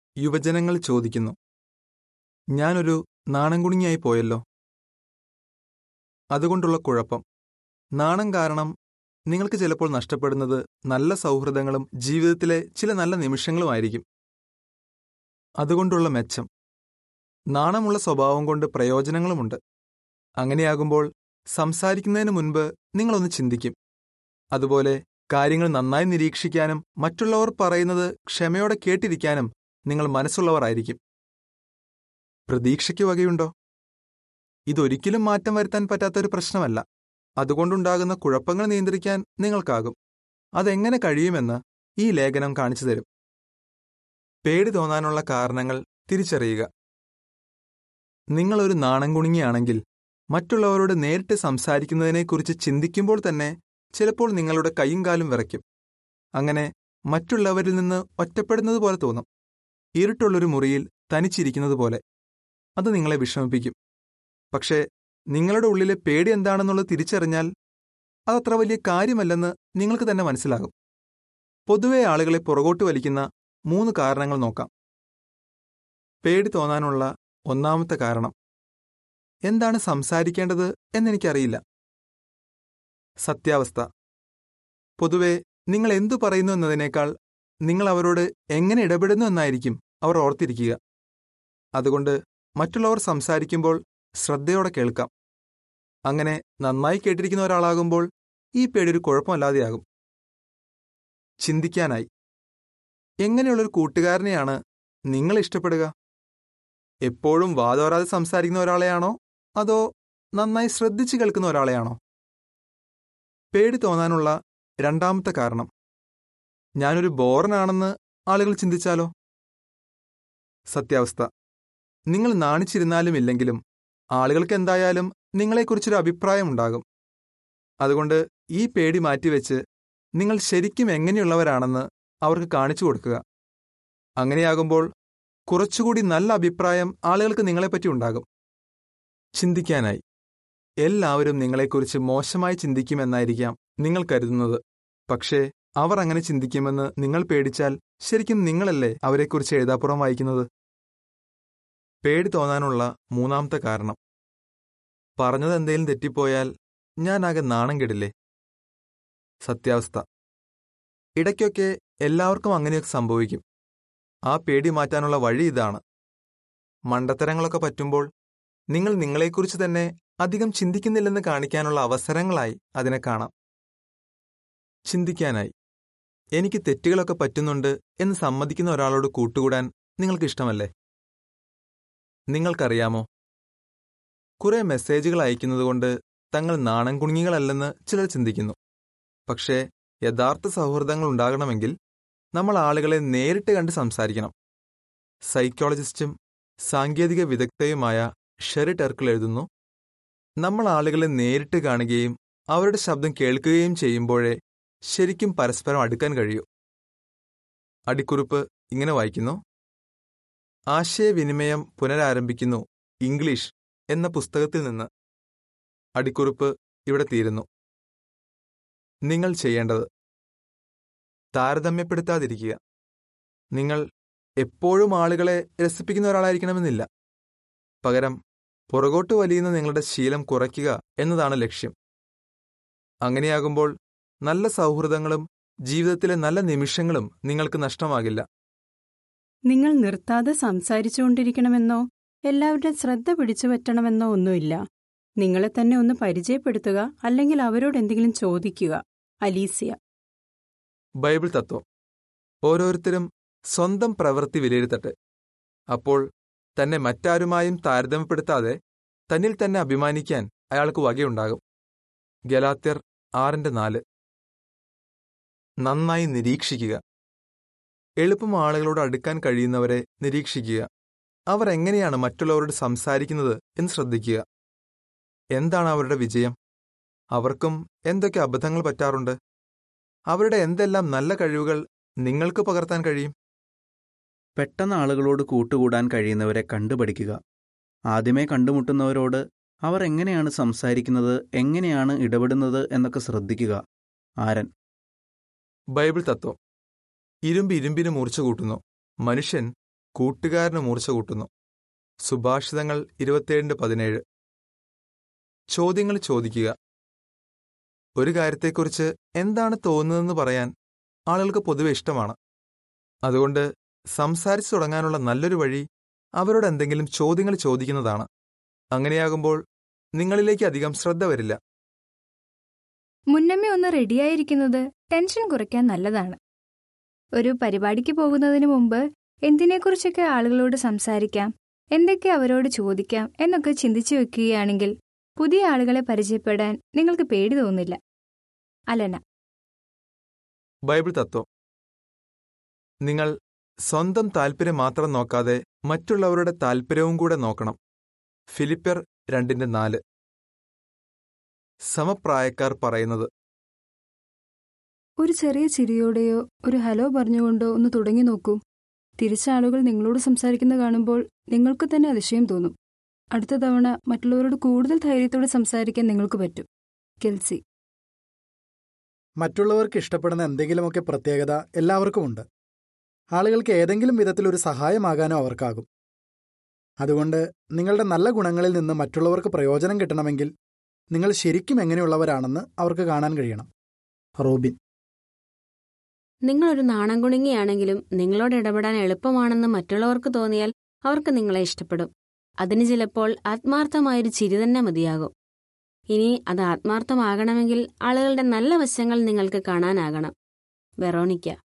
യുവജനങ്ങൾ ചോദിക്കുന്നു ഞാനൊരു നാണംകുണിയായി പോയല്ലോ അതുകൊണ്ടുള്ള കുഴപ്പം നാണം കാരണം നിങ്ങൾക്ക് ചിലപ്പോൾ നഷ്ടപ്പെടുന്നത് നല്ല സൗഹൃദങ്ങളും ജീവിതത്തിലെ ചില നല്ല നിമിഷങ്ങളുമായിരിക്കും അതുകൊണ്ടുള്ള മെച്ചം നാണമുള്ള സ്വഭാവം കൊണ്ട് പ്രയോജനങ്ങളുമുണ്ട് അങ്ങനെയാകുമ്പോൾ സംസാരിക്കുന്നതിന് മുൻപ് നിങ്ങളൊന്ന് ചിന്തിക്കും അതുപോലെ കാര്യങ്ങൾ നന്നായി നിരീക്ഷിക്കാനും മറ്റുള്ളവർ പറയുന്നത് ക്ഷമയോടെ കേട്ടിരിക്കാനും നിങ്ങൾ മനസ്സുള്ളവരായിരിക്കും പ്രതീക്ഷയ്ക്ക് വകയുണ്ടോ ഇതൊരിക്കലും മാറ്റം വരുത്താൻ പറ്റാത്തൊരു പ്രശ്നമല്ല അതുകൊണ്ടുണ്ടാകുന്ന കുഴപ്പങ്ങൾ നിയന്ത്രിക്കാൻ നിങ്ങൾക്കാകും അതെങ്ങനെ കഴിയുമെന്ന് ഈ ലേഖനം കാണിച്ചു തരും പേടി തോന്നാനുള്ള കാരണങ്ങൾ തിരിച്ചറിയുക നിങ്ങളൊരു നാണം കുണുങ്ങിയാണെങ്കിൽ മറ്റുള്ളവരോട് നേരിട്ട് സംസാരിക്കുന്നതിനെക്കുറിച്ച് ചിന്തിക്കുമ്പോൾ തന്നെ ചിലപ്പോൾ നിങ്ങളുടെ കൈയും കാലും വിറയ്ക്കും അങ്ങനെ മറ്റുള്ളവരിൽ നിന്ന് ഒറ്റപ്പെടുന്നത് പോലെ തോന്നും ഇരുട്ടുള്ളൊരു മുറിയിൽ തനിച്ചിരിക്കുന്നത് പോലെ അത് നിങ്ങളെ വിഷമിപ്പിക്കും പക്ഷേ നിങ്ങളുടെ ഉള്ളിലെ പേടി എന്താണെന്നുള്ളത് തിരിച്ചറിഞ്ഞാൽ അതത്ര വലിയ കാര്യമല്ലെന്ന് നിങ്ങൾക്ക് തന്നെ മനസ്സിലാകും പൊതുവെ ആളുകളെ പുറകോട്ട് വലിക്കുന്ന മൂന്ന് കാരണങ്ങൾ നോക്കാം പേടി തോന്നാനുള്ള ഒന്നാമത്തെ കാരണം എന്താണ് സംസാരിക്കേണ്ടത് എന്നെനിക്കറിയില്ല സത്യാവസ്ഥ പൊതുവെ നിങ്ങൾ എന്തു പറയുന്നു എന്നതിനേക്കാൾ നിങ്ങൾ അവരോട് എങ്ങനെ ഇടപെടുന്നു എന്നായിരിക്കും അവർ ഓർത്തിരിക്കുക അതുകൊണ്ട് മറ്റുള്ളവർ സംസാരിക്കുമ്പോൾ ശ്രദ്ധയോടെ കേൾക്കാം അങ്ങനെ നന്നായി കേട്ടിരിക്കുന്ന ഒരാളാകുമ്പോൾ ഈ പേടി ഒരു കുഴപ്പമല്ലാതെയാകും ചിന്തിക്കാനായി എങ്ങനെയുള്ളൊരു കൂട്ടുകാരനെയാണ് നിങ്ങൾ ഇഷ്ടപ്പെടുക എപ്പോഴും വാതോരാതെ സംസാരിക്കുന്ന ഒരാളെയാണോ അതോ നന്നായി ശ്രദ്ധിച്ചു കേൾക്കുന്ന ഒരാളെയാണോ പേടി തോന്നാനുള്ള രണ്ടാമത്തെ കാരണം ഞാനൊരു ബോറനാണെന്ന് ആളുകൾ ചിന്തിച്ചാലോ സത്യാവസ്ഥ നിങ്ങൾ നാണിച്ചിരുന്നാലും ഇല്ലെങ്കിലും ആളുകൾക്ക് എന്തായാലും നിങ്ങളെക്കുറിച്ചൊരു അഭിപ്രായമുണ്ടാകും അതുകൊണ്ട് ഈ പേടി മാറ്റിവെച്ച് നിങ്ങൾ ശരിക്കും എങ്ങനെയുള്ളവരാണെന്ന് അവർക്ക് കാണിച്ചു കൊടുക്കുക അങ്ങനെയാകുമ്പോൾ കുറച്ചുകൂടി നല്ല അഭിപ്രായം ആളുകൾക്ക് നിങ്ങളെപ്പറ്റി ഉണ്ടാകും ചിന്തിക്കാനായി എല്ലാവരും നിങ്ങളെക്കുറിച്ച് മോശമായി ചിന്തിക്കുമെന്നായിരിക്കാം നിങ്ങൾ കരുതുന്നത് പക്ഷേ അവർ അങ്ങനെ ചിന്തിക്കുമെന്ന് നിങ്ങൾ പേടിച്ചാൽ ശരിക്കും നിങ്ങളല്ലേ അവരെക്കുറിച്ച് എഴുതാപ്പുറം വായിക്കുന്നത് പേടി തോന്നാനുള്ള മൂന്നാമത്തെ കാരണം പറഞ്ഞത് എന്തെങ്കിലും തെറ്റിപ്പോയാൽ ഞാനാകെ നാണം കെടില്ലേ സത്യാവസ്ഥ ഇടയ്ക്കൊക്കെ എല്ലാവർക്കും അങ്ങനെയൊക്കെ സംഭവിക്കും ആ പേടി മാറ്റാനുള്ള വഴി ഇതാണ് മണ്ടത്തരങ്ങളൊക്കെ പറ്റുമ്പോൾ നിങ്ങൾ നിങ്ങളെക്കുറിച്ച് തന്നെ അധികം ചിന്തിക്കുന്നില്ലെന്ന് കാണിക്കാനുള്ള അവസരങ്ങളായി അതിനെ കാണാം ചിന്തിക്കാനായി എനിക്ക് തെറ്റുകളൊക്കെ പറ്റുന്നുണ്ട് എന്ന് സമ്മതിക്കുന്ന ഒരാളോട് കൂട്ടുകൂടാൻ നിങ്ങൾക്ക് ഇഷ്ടമല്ലേ നിങ്ങൾക്കറിയാമോ കുറെ മെസ്സേജുകൾ അയക്കുന്നതുകൊണ്ട് തങ്ങൾ നാണം കുണുങ്ങികളല്ലെന്ന് ചിലർ ചിന്തിക്കുന്നു പക്ഷേ യഥാർത്ഥ സൗഹൃദങ്ങൾ ഉണ്ടാകണമെങ്കിൽ നമ്മൾ ആളുകളെ നേരിട്ട് കണ്ട് സംസാരിക്കണം സൈക്കോളജിസ്റ്റും സാങ്കേതിക വിദഗ്ധയുമായ ഷെറി ടെർക്കിൾ എഴുതുന്നു നമ്മൾ ആളുകളെ നേരിട്ട് കാണുകയും അവരുടെ ശബ്ദം കേൾക്കുകയും ചെയ്യുമ്പോഴേ ശരിക്കും പരസ്പരം അടുക്കാൻ കഴിയൂ അടിക്കുറിപ്പ് ഇങ്ങനെ വായിക്കുന്നു ആശയവിനിമയം പുനരാരംഭിക്കുന്നു ഇംഗ്ലീഷ് എന്ന പുസ്തകത്തിൽ നിന്ന് അടിക്കുറിപ്പ് ഇവിടെ തീരുന്നു നിങ്ങൾ ചെയ്യേണ്ടത് താരതമ്യപ്പെടുത്താതിരിക്കുക നിങ്ങൾ എപ്പോഴും ആളുകളെ രസിപ്പിക്കുന്ന ഒരാളായിരിക്കണമെന്നില്ല പകരം പുറകോട്ട് വലിയുന്ന നിങ്ങളുടെ ശീലം കുറയ്ക്കുക എന്നതാണ് ലക്ഷ്യം അങ്ങനെയാകുമ്പോൾ നല്ല സൗഹൃദങ്ങളും ജീവിതത്തിലെ നല്ല നിമിഷങ്ങളും നിങ്ങൾക്ക് നഷ്ടമാകില്ല നിങ്ങൾ നിർത്താതെ സംസാരിച്ചുകൊണ്ടിരിക്കണമെന്നോ എല്ലാവരുടെയും ശ്രദ്ധ പിടിച്ചു പറ്റണമെന്നോ ഒന്നുമില്ല നിങ്ങളെ തന്നെ ഒന്ന് പരിചയപ്പെടുത്തുക അല്ലെങ്കിൽ അവരോട് എന്തെങ്കിലും ചോദിക്കുക അലീസിയ ബൈബിൾ തത്വം ഓരോരുത്തരും സ്വന്തം പ്രവൃത്തി വിലയിരുത്തട്ടെ അപ്പോൾ തന്നെ മറ്റാരുമായും താരതമ്യപ്പെടുത്താതെ തന്നിൽ തന്നെ അഭിമാനിക്കാൻ അയാൾക്ക് വകയുണ്ടാകും ഗലാത്യർ ആറിന്റെ നാല് നന്നായി നിരീക്ഷിക്കുക എളുപ്പം ആളുകളോട് അടുക്കാൻ കഴിയുന്നവരെ നിരീക്ഷിക്കുക അവർ എങ്ങനെയാണ് മറ്റുള്ളവരോട് സംസാരിക്കുന്നത് എന്ന് ശ്രദ്ധിക്കുക എന്താണ് അവരുടെ വിജയം അവർക്കും എന്തൊക്കെ അബദ്ധങ്ങൾ പറ്റാറുണ്ട് അവരുടെ എന്തെല്ലാം നല്ല കഴിവുകൾ നിങ്ങൾക്ക് പകർത്താൻ കഴിയും പെട്ടെന്ന് ആളുകളോട് കൂട്ടുകൂടാൻ കഴിയുന്നവരെ കണ്ടുപഠിക്കുക ആദ്യമേ കണ്ടുമുട്ടുന്നവരോട് അവർ എങ്ങനെയാണ് സംസാരിക്കുന്നത് എങ്ങനെയാണ് ഇടപെടുന്നത് എന്നൊക്കെ ശ്രദ്ധിക്കുക ആരൻ ബൈബിൾ തത്വം ഇരുമ്പ് ഇരുമ്പിന് മൂർച്ച കൂട്ടുന്നു മനുഷ്യൻ കൂട്ടുകാരന് മൂർച്ച കൂട്ടുന്നു സുഭാഷിതങ്ങൾ ഇരുപത്തിയേഴിന്റെ പതിനേഴ് ചോദ്യങ്ങൾ ചോദിക്കുക ഒരു കാര്യത്തെക്കുറിച്ച് എന്താണ് തോന്നുന്നതെന്ന് പറയാൻ ആളുകൾക്ക് പൊതുവെ ഇഷ്ടമാണ് അതുകൊണ്ട് സംസാരിച്ചു തുടങ്ങാനുള്ള നല്ലൊരു വഴി അവരോട് എന്തെങ്കിലും ചോദ്യങ്ങൾ ചോദിക്കുന്നതാണ് അങ്ങനെയാകുമ്പോൾ നിങ്ങളിലേക്ക് അധികം ശ്രദ്ധ വരില്ല മുന്നമേ ഒന്ന് റെഡിയായിരിക്കുന്നത് ടെൻഷൻ കുറയ്ക്കാൻ നല്ലതാണ് ഒരു പരിപാടിക്ക് പോകുന്നതിന് മുമ്പ് എന്തിനെക്കുറിച്ചൊക്കെ ആളുകളോട് സംസാരിക്കാം എന്തൊക്കെ അവരോട് ചോദിക്കാം എന്നൊക്കെ ചിന്തിച്ചു വെക്കുകയാണെങ്കിൽ പുതിയ ആളുകളെ പരിചയപ്പെടാൻ നിങ്ങൾക്ക് പേടി തോന്നില്ല അലന ബൈബിൾ തത്വം നിങ്ങൾ സ്വന്തം താൽപ്പര്യം മാത്രം നോക്കാതെ മറ്റുള്ളവരുടെ താൽപ്പര്യവും കൂടെ നോക്കണം ഫിലിപ്പർ രണ്ടിന്റെ നാല് സമപ്രായക്കാർ പറയുന്നത് ഒരു ചെറിയ ചിരിയോടെയോ ഒരു ഹലോ പറഞ്ഞുകൊണ്ടോ ഒന്ന് തുടങ്ങി നോക്കൂ തിരിച്ച ആളുകൾ നിങ്ങളോട് സംസാരിക്കുന്ന കാണുമ്പോൾ നിങ്ങൾക്ക് തന്നെ അതിശയം തോന്നും അടുത്ത തവണ മറ്റുള്ളവരോട് കൂടുതൽ ധൈര്യത്തോടെ സംസാരിക്കാൻ നിങ്ങൾക്ക് പറ്റും കെൽസി മറ്റുള്ളവർക്ക് ഇഷ്ടപ്പെടുന്ന എന്തെങ്കിലുമൊക്കെ പ്രത്യേകത എല്ലാവർക്കും ഉണ്ട് ആളുകൾക്ക് ഏതെങ്കിലും വിധത്തിൽ ഒരു സഹായമാകാനോ അവർക്കാകും അതുകൊണ്ട് നിങ്ങളുടെ നല്ല ഗുണങ്ങളിൽ നിന്ന് മറ്റുള്ളവർക്ക് പ്രയോജനം കിട്ടണമെങ്കിൽ നിങ്ങൾ ശരിക്കും എങ്ങനെയുള്ളവരാണെന്ന് അവർക്ക് കാണാൻ കഴിയണം റോബിൻ നിങ്ങളൊരു നാണംകുണുങ്ങിയാണെങ്കിലും നിങ്ങളോട് ഇടപെടാൻ എളുപ്പമാണെന്ന് മറ്റുള്ളവർക്ക് തോന്നിയാൽ അവർക്ക് നിങ്ങളെ ഇഷ്ടപ്പെടും അതിന് ചിലപ്പോൾ ആത്മാർത്ഥമായൊരു ചിരി തന്നെ മതിയാകും ഇനി അത് ആത്മാർത്ഥമാകണമെങ്കിൽ ആളുകളുടെ നല്ല വശങ്ങൾ നിങ്ങൾക്ക് കാണാനാകണം വെറോണിക്ക